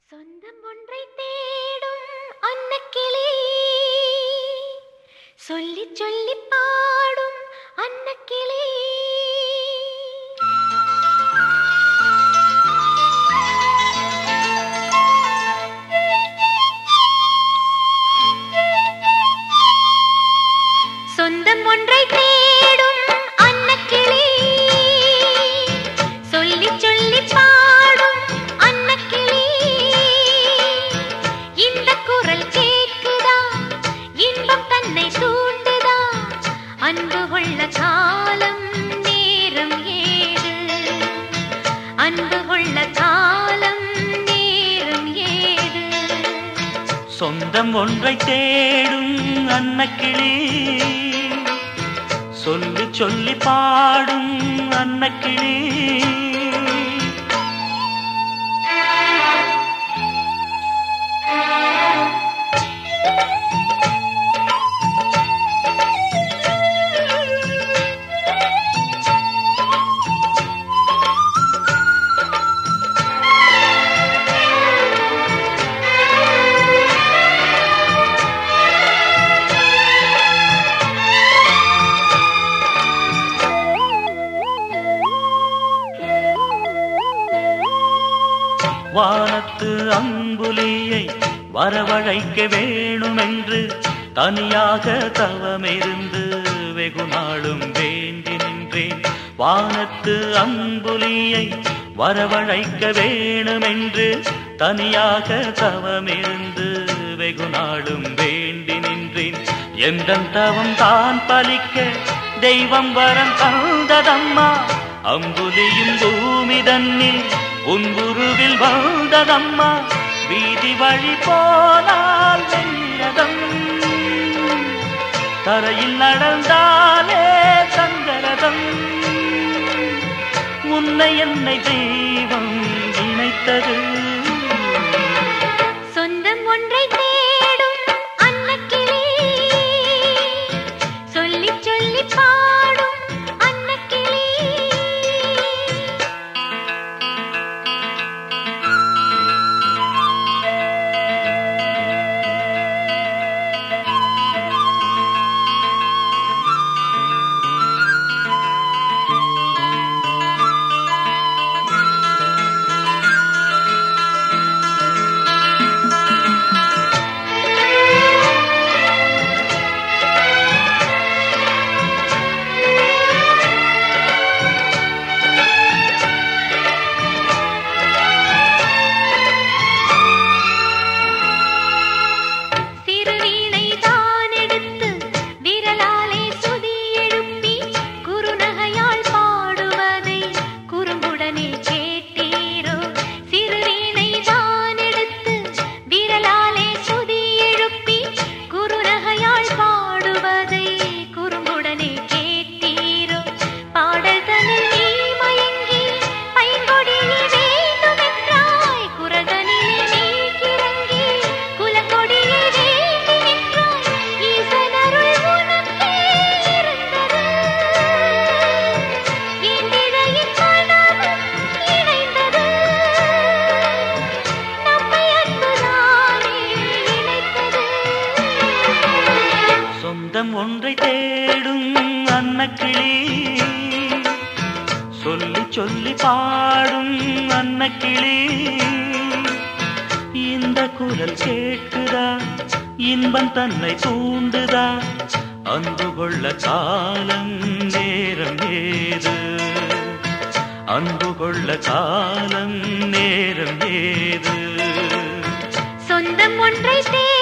சொந்தம் ஒன்றை தேடும் அன்னக்கிளி சொல்லி சொல்லி பாடும் அன்னக்கிளி சொந்தம் ஒன்றை தேடும் அன்னக்கிளி சொல்லி சொல்லி பாடும் அன்னக்கிளி இந்த குரல் கேட்குதா இன்பம் தன்னை தூண்டுதா அன்பு கொள்ள காலம் நேரம் ஏது அன்பு கொள்ள காலம் நேரம் ஏது சொந்தம் ஒன்றை தேடும் அன்னக்கிளி சொல்லி சொல்லி பாடும் அன்னக்கிளி வானத்து அம்புலியை வரவழைக்க வேணுமென்று தனியாக தவமிருந்து வெகு நாளும் வேண்டி நின்றேன் வானத்து அம்புலியை வரவழைக்க வேணுமென்று தனியாக தவமிருந்து வெகு நாளும் வேண்டி நின்றேன் எந்த தவம் தான் பலிக்க தெய்வம் வரம் தந்ததம்மா அம்புலியும் பூமி தன்னில் உன் குருவில் வந்ததம்மா வீதி வழி போனால் வெள்ளதம் தரையில் நடந்தாலே சங்கரதம் உன்னை என்னை தெய்வம் இணைத்தது சொந்தம் ஒன்றை தேடும் அன்னக்கிளி சொல்லி சொல்லி பாடும் அன்னக்கிளி சிறுவீணை தான் எடுத்து விரலாலே சுதி எழுப்பி குறுநகையால் பாடுவதை குறும்புடனே கேட்டீரோ சிறுவீணை தான் எடுத்து விரலாலே சுதி எழுப்பி குறுநகையால் பாடுவதை குறும்புடனே கேட்டீரோ பாடல்தனில் நீ மயங்கி பைங்கொடியே வேண்டுமென்றாய் குரதனிலே நீ கிறங்கி குலக்கொடியே வேண்டி நின்றாய் ஈசனருள் உனக்கே இருந்தது எந்திழையின் மனமும் இணைந்தது நம்மை அன்புதானே இணைத்தது சொந்தம் ஒன்றை தேடும் அன்னக்கிளி சொல்லி சொல்லி பாடும் அன்னக்கிளி இந்த குரல் கேட்குதா இன்பம் தன்னை தூண்டுதா அன்பு கொள்ள காலம் நேரம் ஏது அன்பு கொள்ள காலம் நேரம் ஏது சொந்தம் ஒன்றை தேடும்